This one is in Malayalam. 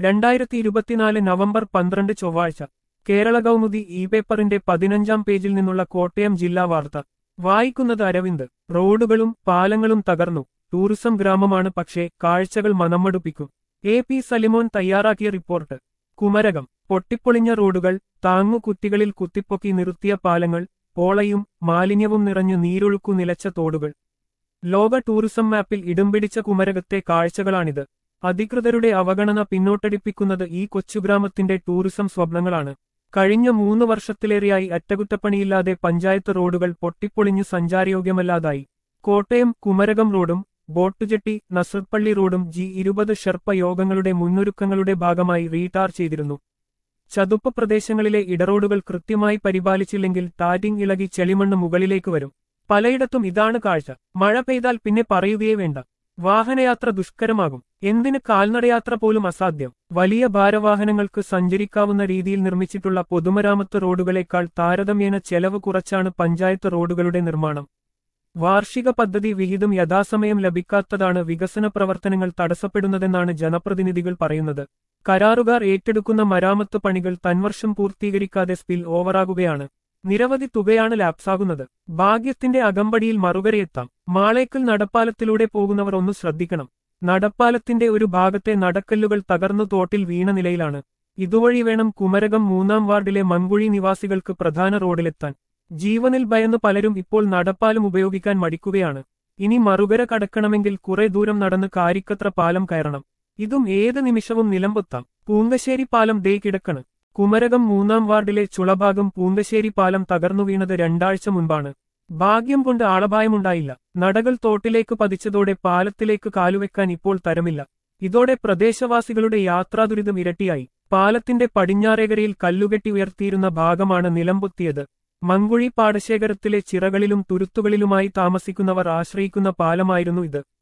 രണ്ടായിരത്തി ഇരുപത്തിനാല് നവംബർ പന്ത്രണ്ട് ചൊവ്വാഴ്ച കേരള കൗമുദി ഇ പേപ്പറിന്റെ പതിനഞ്ചാം പേജിൽ നിന്നുള്ള കോട്ടയം ജില്ലാ വാർത്ത വായിക്കുന്നത് അരവിന്ദ് റോഡുകളും പാലങ്ങളും തകർന്നു ടൂറിസം ഗ്രാമമാണ് പക്ഷേ കാഴ്ചകൾ മനമടുപ്പിക്കും എ പി സലിമോൻ തയ്യാറാക്കിയ റിപ്പോർട്ട് കുമരകം പൊട്ടിപ്പൊളിഞ്ഞ റോഡുകൾ താങ്ങുകുത്തികളിൽ കുത്തിപ്പൊക്കി നിർത്തിയ പാലങ്ങൾ പോളയും മാലിന്യവും നിറഞ്ഞു നീരൊഴുക്കു നിലച്ച തോടുകൾ ലോക ടൂറിസം മാപ്പിൽ ഇടം പിടിച്ച കുമരകത്തെ കാഴ്ചകളാണിത് അധികൃതരുടെ അവഗണന പിന്നോട്ടടിപ്പിക്കുന്നത് ഈ കൊച്ചുഗ്രാമത്തിന്റെ ടൂറിസം സ്വപ്നങ്ങളാണ് കഴിഞ്ഞ മൂന്ന് വർഷത്തിലേറെയായി അറ്റകുറ്റപ്പണിയില്ലാതെ പഞ്ചായത്ത് റോഡുകൾ പൊട്ടിപ്പൊളിഞ്ഞു സഞ്ചാരയോഗ്യമല്ലാതായി കോട്ടയം കുമരകം റോഡും ബോട്ടുജെട്ടി നസർപ്പള്ളി റോഡും ജി ഇരുപത് ഷെർപ്പ യോഗങ്ങളുടെ മുന്നൊരുക്കങ്ങളുടെ ഭാഗമായി റീടാർ ചെയ്തിരുന്നു ചതുപ്പ് പ്രദേശങ്ങളിലെ ഇടറോഡുകൾ കൃത്യമായി പരിപാലിച്ചില്ലെങ്കിൽ ടാറ്റിംഗ് ഇളകി ചെളിമണ്ണ് മുകളിലേക്ക് വരും പലയിടത്തും ഇതാണ് കാഴ്ച മഴ പെയ്താൽ പിന്നെ പറയുകയേ വേണ്ട വാഹനയാത്ര ദുഷ്കരമാകും എന്തിന് കാൽനടയാത്ര പോലും അസാധ്യം വലിയ ഭാരവാഹനങ്ങൾക്ക് സഞ്ചരിക്കാവുന്ന രീതിയിൽ നിർമ്മിച്ചിട്ടുള്ള പൊതുമരാമത്ത് റോഡുകളേക്കാൾ താരതമ്യേന ചെലവ് കുറച്ചാണ് പഞ്ചായത്ത് റോഡുകളുടെ നിർമ്മാണം വാർഷിക പദ്ധതി വിഹിതം യഥാസമയം ലഭിക്കാത്തതാണ് വികസന പ്രവർത്തനങ്ങൾ തടസ്സപ്പെടുന്നതെന്നാണ് ജനപ്രതിനിധികൾ പറയുന്നത് കരാറുകാർ ഏറ്റെടുക്കുന്ന മരാമത്ത് പണികൾ തൻവർഷം പൂർത്തീകരിക്കാതെ സ്പിൽ ഓവറാകുകയാണ് നിരവധി തുകയാണ് ലാപ്സാകുന്നത് ഭാഗ്യത്തിന്റെ അകമ്പടിയിൽ മറുകരയെത്താം മാളേക്കൽ നടപ്പാലത്തിലൂടെ പോകുന്നവർ ഒന്ന് ശ്രദ്ധിക്കണം നടപ്പാലത്തിന്റെ ഒരു ഭാഗത്തെ നടക്കല്ലുകൾ തകർന്നു തോട്ടിൽ വീണ നിലയിലാണ് ഇതുവഴി വേണം കുമരകം മൂന്നാം വാർഡിലെ മങ്കുഴി നിവാസികൾക്ക് പ്രധാന റോഡിലെത്താൻ ജീവനിൽ ഭയന്ന് പലരും ഇപ്പോൾ നടപ്പാലം ഉപയോഗിക്കാൻ മടിക്കുകയാണ് ഇനി മറുകര കടക്കണമെങ്കിൽ കുറെ ദൂരം നടന്ന് കാരിക്കത്ര പാലം കയറണം ഇതും ഏത് നിമിഷവും നിലമ്പൊത്താം പൂങ്കശ്ശേരി പാലം ദേ കിടക്കണ് കുമരകം മൂന്നാം വാർഡിലെ ചുളഭാഗം പൂങ്കശ്ശേരി പാലം തകർന്നു വീണത് രണ്ടാഴ്ച മുൻപാണ് ഭാഗ്യം കൊണ്ട് ആളപായമുണ്ടായില്ല നടകൾ തോട്ടിലേക്ക് പതിച്ചതോടെ പാലത്തിലേക്ക് കാലുവെക്കാൻ ഇപ്പോൾ തരമില്ല ഇതോടെ പ്രദേശവാസികളുടെ യാത്രാദുരിതം ഇരട്ടിയായി പാലത്തിന്റെ പടിഞ്ഞാറേകരയിൽ കല്ലുകെട്ടി ഉയർത്തിയിരുന്ന ഭാഗമാണ് നിലംപൊത്തിയത് മങ്കുഴി പാടശേഖരത്തിലെ ചിറകളിലും തുരുത്തുകളിലുമായി താമസിക്കുന്നവർ ആശ്രയിക്കുന്ന പാലമായിരുന്നു ഇത്